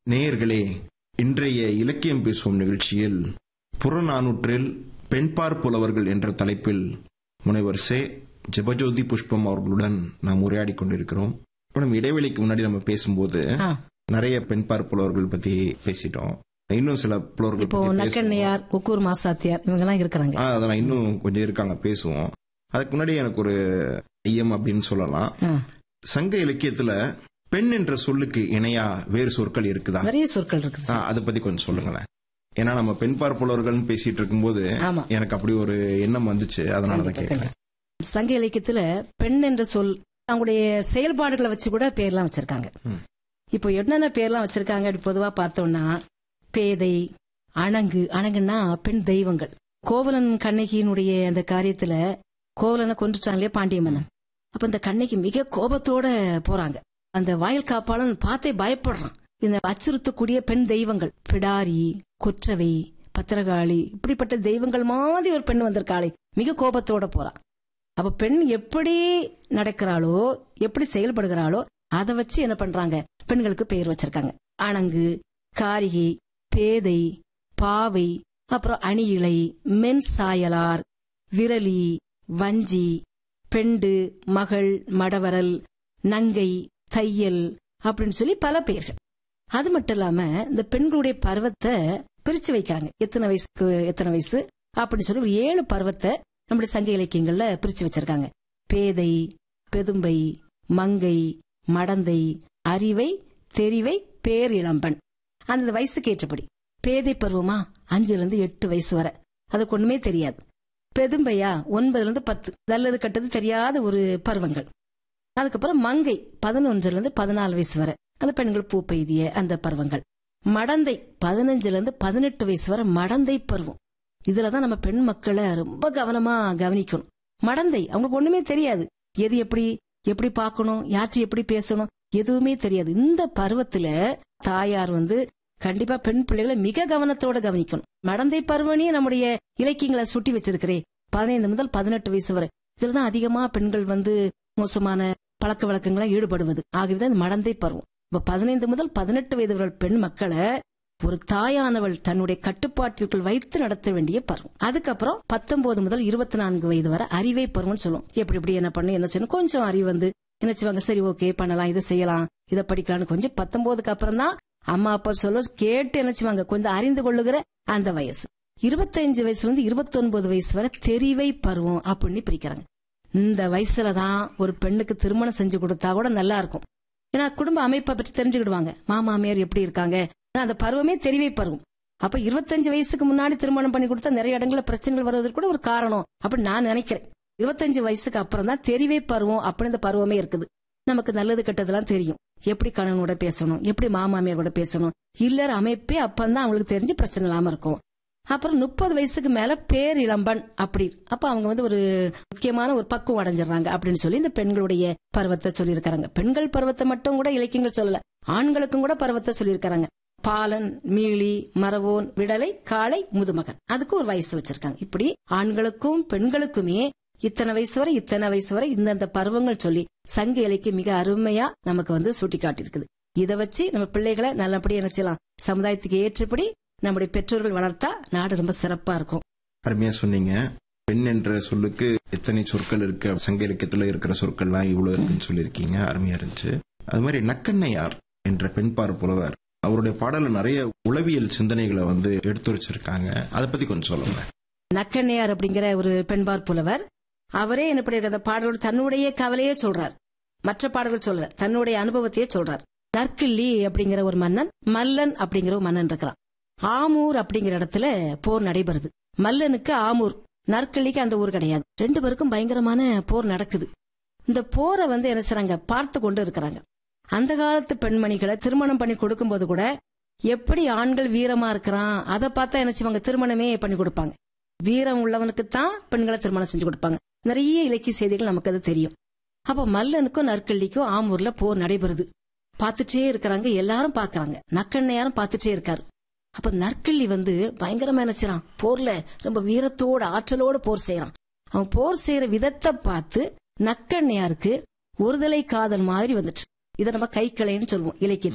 நேயர்களே இன்றைய இலக்கியம் பேசுவோம் நிகழ்ச்சியில் புறநானூற்றில் பெண்பார் புலவர்கள் என்ற தலைப்பில் முனைவர் சே ஜெபஜோதி புஷ்பம் அவர்களுடன் நாம் உரையாடி கொண்டிருக்கிறோம் மேடம் இடைவெளிக்கு முன்னாடி நம்ம பேசும்போது ஆ. நிறைய பெண்பார் புலவர்கள் பத்தி பேசிட்டோம் இன்னும் சில புலவர்கள் இப்போ பத்தி பேசுவோம். நக்கண்ணையார் உக்கூர் மாசாத்தியார் இவங்க எல்லாம் இருக்கிறாங்க ஆ, அதெல்லாம் இன்னும் கொஞ்சம் இருக்காங்க பேசுவோம் அதுக்கு முன்னாடி எனக்கு ஒரு ஐயம் அப்படின்னு சொல்லலாம் ஆ. சங்க இலக்கியத்துல பெண் என்ற சொல்லுக்கு இணையா வேறு சொற்கள் இருக்குதா நிறைய சொற்கள் இருக்குது ஆ, அதை பத்தி கொஞ்சம் சொல்லுங்களேன் ஏன்னா நம்ம பெண் பார்ப்பலர்கள் பேசிட்டு இருக்கும்போது ஆமா எனக்கு அப்படி ஒரு எண்ணம் வந்துச்சு அதனாலதான் கேட்கிறேன் சங்க இலக்கியத்துல பெண் என்ற சொல் அவங்களுடைய செயல்பாடுகளை வச்சு கூட பேர்லாம் வச்சிருக்காங்க ம். இப்போ என்னென்ன பேர்லாம் வச்சிருக்காங்க அப்படி பொதுவா பார்த்தோம்னா பேதை அணங்கு அணங்குன்னா பெண் தெய்வங்கள் கோவலன் கண்ணகியினுடைய அந்த காரியத்துல கோவலனை கொண்டுட்டாங்க இல்லையா பாண்டிய மன்னன் அப்ப இந்த கண்ணகி மிக கோபத்தோட போறாங்க அந்த வாயில் காப்பாளன் பார்த்தே பயப்படுறான் இந்த அச்சுறுத்தக்கூடிய பெண் தெய்வங்கள் பிடாரி கொற்றவை பத்திரகாளி இப்படிப்பட்ட தெய்வங்கள் மாதிரி ஒரு பெண் வந்திருக்காளே மிக கோபத்தோட போறான் அப்ப பெண் எப்படி நடக்கிறாளோ எப்படி செயல்படுகிறாளோ அதை வச்சு என்ன பண்றாங்க பெண்களுக்கு பெயர் வச்சிருக்காங்க அணங்கு காரிகை பேதை பாவை அப்புறம் அணியிழை மென் சாயலார் விரலி வஞ்சி பெண்டு மகள் மடவரல் நங்கை தையல் அப்படின்னு சொல்லி பல பெயர்கள் அது மட்டும் இல்லாம இந்த பெண்களுடைய பருவத்தை பிரிச்சு வைக்கிறாங்க எத்தனை வயசுக்கு எத்தனை வயசு அப்படின்னு சொல்லி ஒரு ஏழு பருவத்தை நம்முடைய சங்க இலக்கியங்கள்ல பிரிச்சு வச்சிருக்காங்க பேதை பெதும்பை மங்கை மடந்தை அறிவை தெரிவை பேரிளம்பன் அந்த வயசுக்கு ஏற்றபடி பேதை பருவமா அஞ்சுல இருந்து எட்டு வயசு வரை அதுக்கு ஒண்ணுமே தெரியாது பெதும்பையா ஒன்பதுல இருந்து பத்து நல்லது கெட்டது தெரியாத ஒரு பருவங்கள் அதுக்கப்புறம் மங்கை பதினொன்றுல இருந்து பதினாலு வயசு வரை அந்த பெண்கள் பூ பெய்திய அந்த பருவங்கள் மடந்தை பதினஞ்சுல இருந்து பதினெட்டு வயசு வரை மடந்தை பருவம் இதுலதான் நம்ம பெண் மக்களை ரொம்ப கவனமா கவனிக்கணும் மடந்தை அவங்களுக்கு ஒண்ணுமே தெரியாது எது எப்படி எப்படி பார்க்கணும் யார்கிட்ட எப்படி பேசணும் எதுவுமே தெரியாது இந்த பருவத்துல தாயார் வந்து கண்டிப்பா பெண் பிள்ளைகளை மிக கவனத்தோட கவனிக்கணும் மடந்தை பருவனே நம்முடைய இலக்கியங்களை சுட்டி வச்சிருக்கிறே பதினைந்து முதல் பதினெட்டு வயசு வரை இதுலதான் அதிகமா பெண்கள் வந்து மோசமான பழக்க வழக்கங்களை ஈடுபடுவது ஆகவேதான் இந்த மடந்தை பருவம் இப்ப பதினைந்து முதல் பதினெட்டு வயது வரை பெண் மக்களை ஒரு தாயானவள் தன்னுடைய கட்டுப்பாட்டிற்குள் வைத்து நடத்த வேண்டிய பருவம் அதுக்கப்புறம் பத்தொன்பது முதல் இருபத்தி நான்கு வயது வரை அறிவை பருவம்னு சொல்லுவோம் எப்படி எப்படி என்ன பண்ணு என்ன செய்யணும் கொஞ்சம் அறிவு வந்து என்ன செய்வாங்க சரி ஓகே பண்ணலாம் இதை செய்யலாம் இதை படிக்கலாம்னு கொஞ்சம் பத்தொன்பதுக்கு அப்புறம் தான் அம்மா அப்பா சொல்ல கேட்டு என்ன செய்வாங்க கொஞ்சம் அறிந்து கொள்ளுகிற அந்த வயசு இருபத்தஞ்சு வயசுல இருந்து இருபத்தி ஒன்பது வயசு வரை தெரிவை பருவம் அப்படின்னு பிரிக்கிறாங்க இந்த வயசுல தான் ஒரு பெண்ணுக்கு திருமணம் செஞ்சு கொடுத்தா கூட நல்லா இருக்கும் ஏன்னா குடும்ப அமைப்பை பற்றி தெரிஞ்சுக்கிடுவாங்க மாமாமியார் எப்படி இருக்காங்க ஆனா அந்த பருவமே தெரிவை பருவம் அப்ப இருபத்தஞ்சு வயசுக்கு முன்னாடி திருமணம் பண்ணி கொடுத்தா நிறைய இடங்கள்ல பிரச்சனைகள் வருவதற்கு கூட ஒரு காரணம் அப்படின்னு நான் நினைக்கிறேன் இருபத்தஞ்சு வயசுக்கு அப்புறம் தான் தெரிவை பருவம் அப்படின்னு இந்த பருவமே இருக்குது நமக்கு நல்லது கெட்டதெல்லாம் தெரியும் எப்படி கணவனோட பேசணும் எப்படி மாமாமியாரோட பேசணும் இல்லற அமைப்பே அப்பந்தான் அவங்களுக்கு தெரிஞ்சு பிரச்சனை இல்லாம இருக்கும் அப்புறம் முப்பது வயசுக்கு மேல பேர் இளம்பன் அப்படி அப்ப அவங்க வந்து ஒரு முக்கியமான ஒரு பக்குவம் அடைஞ்சிடறாங்க அப்படின்னு சொல்லி இந்த பெண்களுடைய பருவத்தை சொல்லியிருக்காங்க பெண்கள் பருவத்தை மட்டும் கூட இலக்கியங்கள் சொல்லல ஆண்களுக்கும் கூட பருவத்தை சொல்லியிருக்காங்க பாலன் மீளி மரவோன் விடலை காளை முதுமகன் அதுக்கு ஒரு வயசு வச்சிருக்காங்க இப்படி ஆண்களுக்கும் பெண்களுக்குமே இத்தனை வயசு வரை இத்தனை வயசு வரை இந்தந்த பருவங்கள் சொல்லி சங்க இலக்கியம் மிக அருமையா நமக்கு வந்து சுட்டி காட்டியிருக்குது இதை வச்சு நம்ம பிள்ளைகளை நல்லபடியா என்ன செய்யலாம் சமுதாயத்துக்கு ஏற்றபடி நம்முடைய பெற்றோர்கள் வளர்த்தா நாடு ரொம்ப சிறப்பா இருக்கும் அருமையா சொன்னீங்க பெண் என்ற சொல்லுக்கு எத்தனை சொற்கள் இருக்கு சங்க இலக்கியத்துல இருக்கிற சொற்கள்லாம் இவ்வளவு இருக்குன்னு சொல்லியிருக்கீங்க அருமையா இருந்துச்சு அது மாதிரி நக்கண்ணையார் என்ற பெண்பார் புலவர் அவருடைய பாடல நிறைய உளவியல் சிந்தனைகளை வந்து எடுத்துரைச்சிருக்காங்க அதை பத்தி கொஞ்சம் சொல்லுங்க நக்கண்ணையார் அப்படிங்கிற ஒரு பெண்பார் புலவர் அவரே என்ன பண்ணிருக்க அந்த பாடலோட தன்னுடைய கவலையே சொல்றார் மற்ற பாடல்கள் சொல்லல தன்னுடைய அனுபவத்தையே சொல்றார் நற்கிள்ளி அப்படிங்கிற ஒரு மன்னன் மல்லன் அப்படிங்கிற ஒரு மன்னன் இருக்கிறான் ஆமூர் அப்படிங்கிற இடத்துல போர் நடைபெறுது மல்லனுக்கு ஆமூர் நற்கிள்ளிக்கு அந்த ஊர் கிடையாது ரெண்டு பேருக்கும் பயங்கரமான போர் நடக்குது இந்த போரை வந்து என்ன செய்றாங்க பார்த்து கொண்டு இருக்கிறாங்க அந்த காலத்து பெண்மணிகளை திருமணம் பண்ணி கொடுக்கும்போது கூட எப்படி ஆண்கள் வீரமா இருக்கிறான் அதை பார்த்தா என்ன செய்வாங்க திருமணமே பண்ணி கொடுப்பாங்க வீரம் உள்ளவனுக்கு தான் பெண்களை திருமணம் செஞ்சு கொடுப்பாங்க நிறைய இலக்கிய செய்திகள் நமக்கு அது தெரியும் அப்ப மல்லனுக்கும் நற்கள்ளிக்கும் ஆமூர்ல போர் நடைபெறுது பார்த்துட்டே இருக்கிறாங்க எல்லாரும் பாக்குறாங்க நக்கண்ணையாரும் பார்த்துட்டே இருக்காரு அப்ப நற்கள்ளி வந்து பயங்கரமா நினைச்சான் போர்ல ரொம்ப வீரத்தோட ஆற்றலோட போர் செய்யறான் அவன் போர் செய்யற விதத்தை பார்த்து நக்கண்ணையாருக்கு ஒருதலை காதல் மாதிரி வந்துச்சு இதை நம்ம கைக்கலைன்னு சொல்லுவோம் இலக்கியத்துல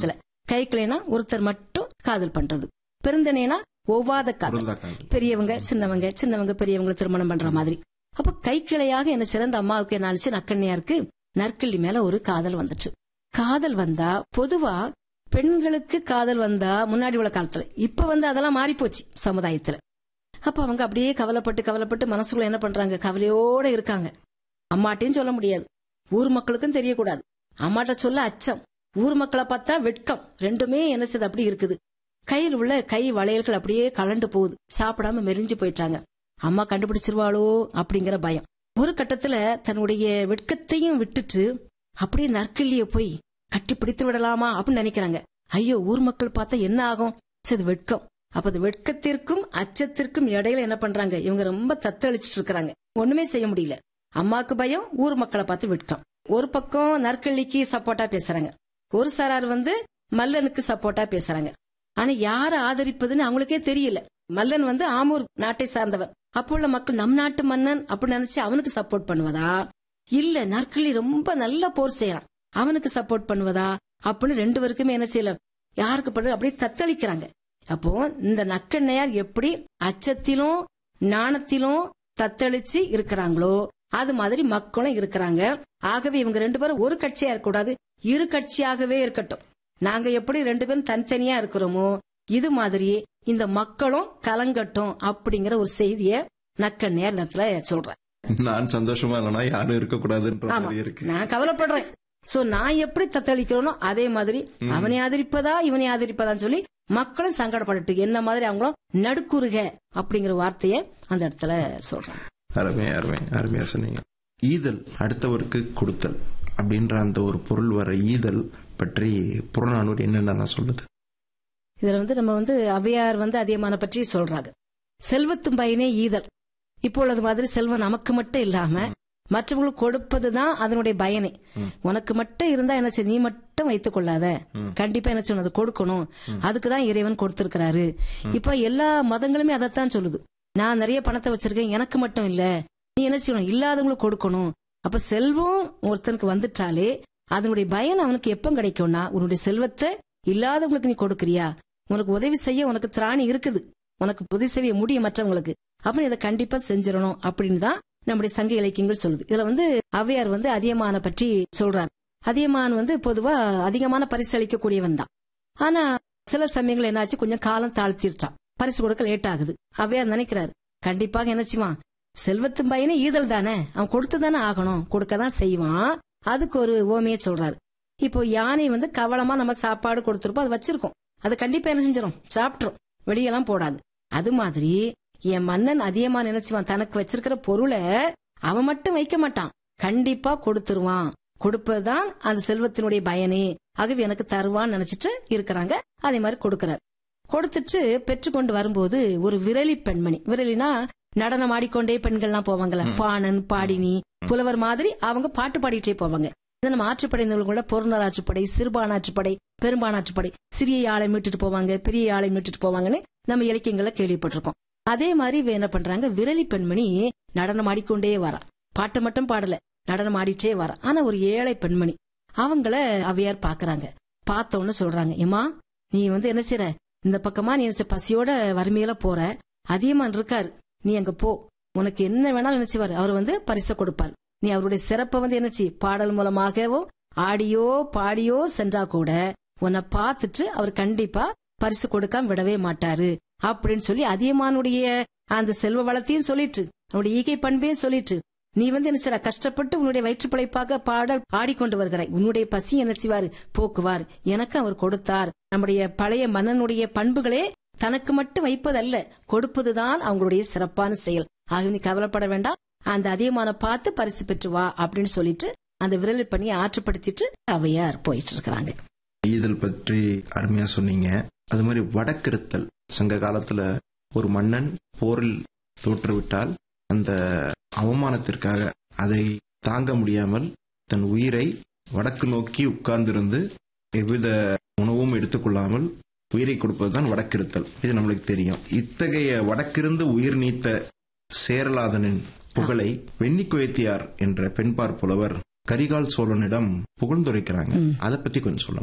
கைக்கிளைனா ஒருத்தர் மட்டும் காதல் பண்றது பெருந்தனைனா ஒவ்வாத காதல் பொருந்தா காதல். பெரியவங்க சின்னவங்க சின்னவங்க பெரியவங்க திருமணம் பண்ற மாதிரி அப்ப கைக்கிளையாக என்ன சிறந்த அம்மாவுக்கு என்ன ஆனிச்சு நக்கண்ணியாருக்கு நற்கிள்ளி மேல ஒரு காதல் வந்துச்சு காதல் வந்தா பொதுவா பெண்களுக்கு காதல் வந்தா முன்னாடி உள்ள காலத்துல இப்ப வந்து அதெல்லாம் மாறி போச்சு சமுதாயத்துல அப்ப அவங்க அப்படியே கவலைப்பட்டு கவலைப்பட்டு மனசுக்குள்ள என்ன பண்றாங்க கவலையோட இருக்காங்க அம்மாட்டையும் சொல்ல முடியாது ஊர் மக்களுக்கும் தெரியக்கூடாது அம்மாட்ட சொல்ல அச்சம் ஊர் மக்களை பார்த்தா வெட்கம் ரெண்டுமே என்ன செய்யுது அப்படி இருக்குது கையில் உள்ள கை வளையல்கள் அப்படியே கலண்டு போகுது சாப்பிடாம மெலிஞ்சு போயிட்டாங்க அம்மா கண்டுபிடிச்சிருவாளோ அப்படிங்கிற பயம் ஒரு கட்டத்துல தன்னுடைய வெட்கத்தையும் விட்டுட்டு அப்படியே நற்கிள்ளிய போய் கட்டி பிடித்து விடலாமா அப்படின்னு நினைக்கிறாங்க ஐயோ ஊர் மக்கள் பார்த்தா என்ன ஆகும் சரி இது வெட்கம் அப்ப அது வெட்கத்திற்கும் அச்சத்திற்கும் இடையில என்ன பண்றாங்க இவங்க ரொம்ப தத்தளிச்சிட்டு இருக்காங்க ஒண்ணுமே செய்ய முடியல அம்மாக்கு பயம் ஊர் மக்களை பார்த்து வெட்கம் ஒரு பக்கம் நற்கிள்ளிக்கு சப்போர்ட்டா பேசுறாங்க ஒரு சாரார் வந்து மல்லனுக்கு சப்போர்ட்டா பேசுறாங்க ஆனா யார ஆதரிப்பதுன்னு அவங்களுக்கே தெரியல மல்லன் வந்து ஆமூர் நாட்டை சார்ந்தவர் அப்போ உள்ள மக்கள் நம் நாட்டு மன்னன் அப்படின்னு நினைச்சு அவனுக்கு சப்போர்ட் பண்ணுவதா இல்ல நற்கிள்ளி ரொம்ப நல்ல போர் செய்யறான் அவனுக்கு சப்போர்ட் பண்ணுவதா அப்படின்னு ரெண்டு பேருக்குமே என்ன செய்யல யாருக்கு படுறது அப்படியே தத்தளிக்கிறாங்க அப்போ இந்த நக்கண்ணையார் எப்படி அச்சத்திலும் நாணத்திலும் தத்தளிச்சு இருக்கிறாங்களோ அது மாதிரி மக்களும் இருக்கிறாங்க ஆகவே இவங்க ரெண்டு பேரும் ஒரு கட்சியா இருக்கக்கூடாது இரு கட்சியாகவே இருக்கட்டும் நாங்க எப்படி ரெண்டு பேரும் தனித்தனியா இருக்கிறோமோ இது மாதிரியே இந்த மக்களும் கலங்கட்டும் அப்படிங்கிற ஒரு செய்திய நக்கண்ணையார் இந்த இடத்துல சொல்றேன் நான் சந்தோஷமா இல்லைன்னா யாரும் இருக்கக்கூடாதுன்ற ஆமா மாதிரி இருக்கு நான் கவலைப்படுறேன் சோ நான் எப்படி தத்தளிக்கிறேனோ அதே மாதிரி அவனை ஆதரிப்பதா இவனை ஆதரிப்பதான்னு சொல்லி மக்களும் சங்கடப்பட்டு என்ன மாதிரி அவங்களும் நடுக்குறுக அப்படிங்கிற வார்த்தைய அந்த இடத்துல சொல்றேன் அருமை அருமை அருமையா சொன்னீங்க ஈதல் அடுத்தவருக்கு கொடுத்தல் அப்படின்ற அந்த ஒரு பொருள் வர ஈதல் பற்றி புறநானூறு என்னென்ன சொல்லுது இதுல வந்து நம்ம வந்து அவையார் வந்து அதிகமான பற்றி சொல்றாங்க செல்வத்தும் பயனே ஈதல் இப்போ உள்ளது மாதிரி செல்வம் நமக்கு மட்டும் இல்லாம மற்றவங்களுக்கு கொடுப்பதுதான் அதனுடைய பயனே உனக்கு மட்டும் இருந்தா என்ன செய்ய நீ மட்டும் வைத்துக் கொள்ளாத கண்டிப்பா என்ன செய்யணும் அது கொடுக்கணும் அதுக்குதான் இறைவன் கொடுத்திருக்கிறாரு இப்ப எல்லா மதங்களுமே அதைத்தான் சொல்லுது நான் நிறைய பணத்தை வச்சிருக்கேன் எனக்கு மட்டும் இல்ல நீ என்ன செய்யணும் இல்லாதவங்களுக்கு கொடுக்கணும் அப்ப செல்வம் ஒருத்தனுக்கு வந்துட்டாலே அதனுடைய பயன் அவனுக்கு எப்ப கிடைக்கும்னா உன்னுடைய செல்வத்தை இல்லாதவங்களுக்கு நீ கொடுக்கறியா உனக்கு உதவி செய்ய உனக்கு திராணி இருக்குது உனக்கு உதவி செய்ய முடியும் மற்றவங்களுக்கு அப்ப நீ இதை கண்டிப்பா செஞ்சிடணும் அப்படின்னு தான் நம்முடைய சங்க இலக்கியங்கள் சொல்லுது இதுல வந்து ஔவையார் வந்து அதியமான பற்றி சொல்றார் அதியமான் வந்து பொதுவா அதிகமான பரிசு அளிக்கக்கூடியவன் தான் ஆனா சில சமயங்கள் என்னாச்சு கொஞ்சம் காலம் தாழ்த்திருச்சான் பரிசு கொடுக்க லேட் ஆகுது ஔவையார் நினைக்கிறாரு கண்டிப்பாக என்ன செய்வான் செல்வத்தின் பையனே ஈதல் தானே அவன் கொடுத்து தானே ஆகணும் கொடுக்க தான் செய்வான் அதுக்கு ஒரு ஓமையை சொல்றாரு இப்போ யானை வந்து கவலமா நம்ம சாப்பாடு கொடுத்துருப்போம் அது வச்சிருக்கோம் அது கண்டிப்பா என்ன செஞ்சிடும் சாப்பிட்டுரும் வெளியெல்லாம் போடாது அது மாதிரி என் மன்னன் அதிகமா நினைச்சுவான் தனக்கு வச்சிருக்கிற பொருளை அவன் மட்டும் வைக்க மாட்டான் கண்டிப்பா கொடுத்துருவான் கொடுப்பதுதான் அந்த செல்வத்தினுடைய பயனே ஆகவே எனக்கு தருவான்னு நினைச்சிட்டு இருக்கிறாங்க அதே மாதிரி கொடுக்கறாரு கொடுத்துட்டு பெற்றுக்கொண்டு வரும்போது ஒரு விரலி பெண்மணி விரலினா நடனம் ஆடிக்கொண்டே பெண்கள்லாம் போவாங்கல்ல பாணன் பாடினி புலவர் மாதிரி அவங்க பாட்டு பாடிட்டே போவாங்க இதை நம்ம ஆற்றுப்படைந்தவர்களோட பொருளாற்றுப்படை சிறுபானாற்றுப்படை பெரும்பானாற்றுப்படை சிறிய ஆளை மீட்டுட்டு போவாங்க பெரிய ஆளை மீட்டுட்டு போவாங்கன்னு நம்ம இலக்கியங்கள்ல கேள்விப்பட்டிருக்கோம் அதே மாதிரி இவ என்ன பண்றாங்க விரலி பெண்மணி நடனம் ஆடிக்கொண்டே வரா பாட்டு மட்டும் பாடல நடனம் ஆடிட்டே வரா ஆனா ஒரு ஏழை பெண்மணி அவங்கள அவையார் பாக்குறாங்க பார்த்தோன்னு சொல்றாங்க ஏமா நீ வந்து என்ன செய்யற இந்த பக்கமா நீ நினைச்ச பசியோட வறுமையில போற அதிகமான் இருக்காரு நீ அங்க போ உனக்கு என்ன வேணாலும் நினைச்சுவாரு அவர் வந்து பரிசை கொடுப்பார் நீ அவருடைய சிறப்பை வந்து என்னச்சு பாடல் மூலமாகவோ ஆடியோ பாடியோ சென்றா கூட உன்னை பார்த்துட்டு அவர் கண்டிப்பா பரிசு கொடுக்காம விடவே மாட்டாரு அப்படின்னு சொல்லி அதியமானுடைய அந்த செல்வ வளத்தையும் சொல்லிட்டு அவனுடைய ஈகை பண்பையும் சொல்லிட்டு நீ வந்து என்ன செய்ற கஷ்டப்பட்டு உன்னுடைய வயிற்று பிழைப்பாக பாடல் ஆடிக்கொண்டு வருகிறாய் உன்னுடைய பசி என்ன செய்வார் போக்குவார் எனக்கு அவர் கொடுத்தார் நம்முடைய பழைய மன்னனுடைய பண்புகளே தனக்கு மட்டும் வைப்பதல்ல கொடுப்பதுதான் அவங்களுடைய சிறப்பான செயல் ஆக நீ கவலைப்பட வேண்டாம் அந்த அதிகமான பார்த்து பரிசு பெற்று வா அப்படின்னு சொல்லிட்டு அந்த விரல் பணியை ஆற்றுப்படுத்திட்டு அவையார் போயிட்டு இருக்கிறாங்க ஈதல் பற்றி அருமையா சொன்னீங்க அது மாதிரி வடக்கிருத்தல் சங்க காலத்துல ஒரு மன்னன் போரில் தோற்றுவிட்டால் அந்த அவமானத்திற்காக அதை தாங்க முடியாமல் தன் உயிரை வடக்கு நோக்கி உட்கார்ந்திருந்து எவ்வித உணவும் எடுத்துக்கொள்ளாமல் உயிரை கொடுப்பதுதான் வடக்கிருத்தல் இது நம்மளுக்கு தெரியும் இத்தகைய வடக்கிருந்து உயிர் நீத்த சேரலாதனின் புகழை வெண்ணிக்குயத்தியார் என்ற பெண்பார் புலவர் கரிகால் சோழனிடம் புகழ்ந்துரைக்கிறாங்க ம். அதை பத்தி கொஞ்சம் சொல்லுங்க சரி.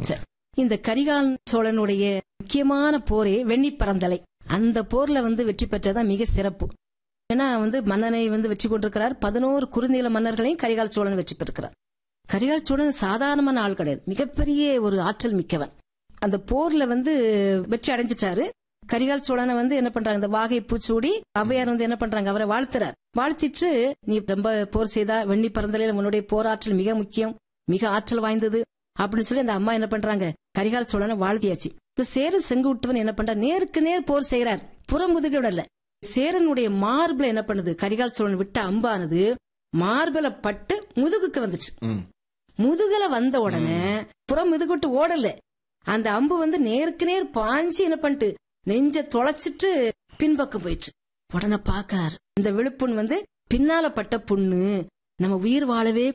இந்த கரிகால் சோழனுடைய முக்கியமான போரே வெண்ணி பரந்தலை அந்த போர்ல வந்து வெற்றி பெற்றதான் மிக சிறப்பு ஏன்னா வந்து மன்னனை வந்து வெற்றி கொண்டிருக்கிறார் பதினோரு குறுநில மன்னர்களையும் கரிகால் சோழன் வெற்றி பெற்றிருக்கிறார் கரிகால் சோழன் சாதாரணமான ஆள் கிடையாது மிகப்பெரிய ஒரு ஆற்றல் மிக்கவன் அந்த போர்ல வந்து வெற்றி அடைஞ்சிட்டாரு கரிகால் சோழனை வந்து என்ன பண்றாங்க இந்த வாகை பூச்சூடி ஔவையார் வந்து என்ன பண்றாங்க அவரை வாழ்த்துறார் வாழ்த்திட்டு நீ ரொம்ப போர் செய்தா வெண்ணி பரந்தலையில உன்னுடைய போராற்றல் மிக முக்கியம் மிக ஆற்றல் வாய்ந்தது அப்படின்னு சொல்லி அந்த அம்மா என்ன பண்றாங்க கரிகால் சோழனை வாழ்த்தியாச்சு இந்த சேரன் செங்குட்டுவன் என்ன பண்றார் நேருக்கு நேர் போர் செய்யறார் புறமுதுகோட இல்ல சேரனுடைய மார்பில் என்ன பண்ணுது கரிகால் சோழன் விட்ட அம்பானது மார்பில பட்டு முதுகுக்கு வந்துச்சு ம். முதுகுல வந்த உடனே புறம் முதுகுட்டு ஓடல அந்த அம்பு வந்து நேருக்கு நேர் பாஞ்சு என்ன பண்ணிட்டு நெஞ்ச தொலைச்சிட்டு பின்பக்கம் போயிடுச்சு உடனே பாக்கார் இந்த விழுப்புண் வந்து பின்னால பட்ட புண்ணு நம்ம உயிர் வாழவே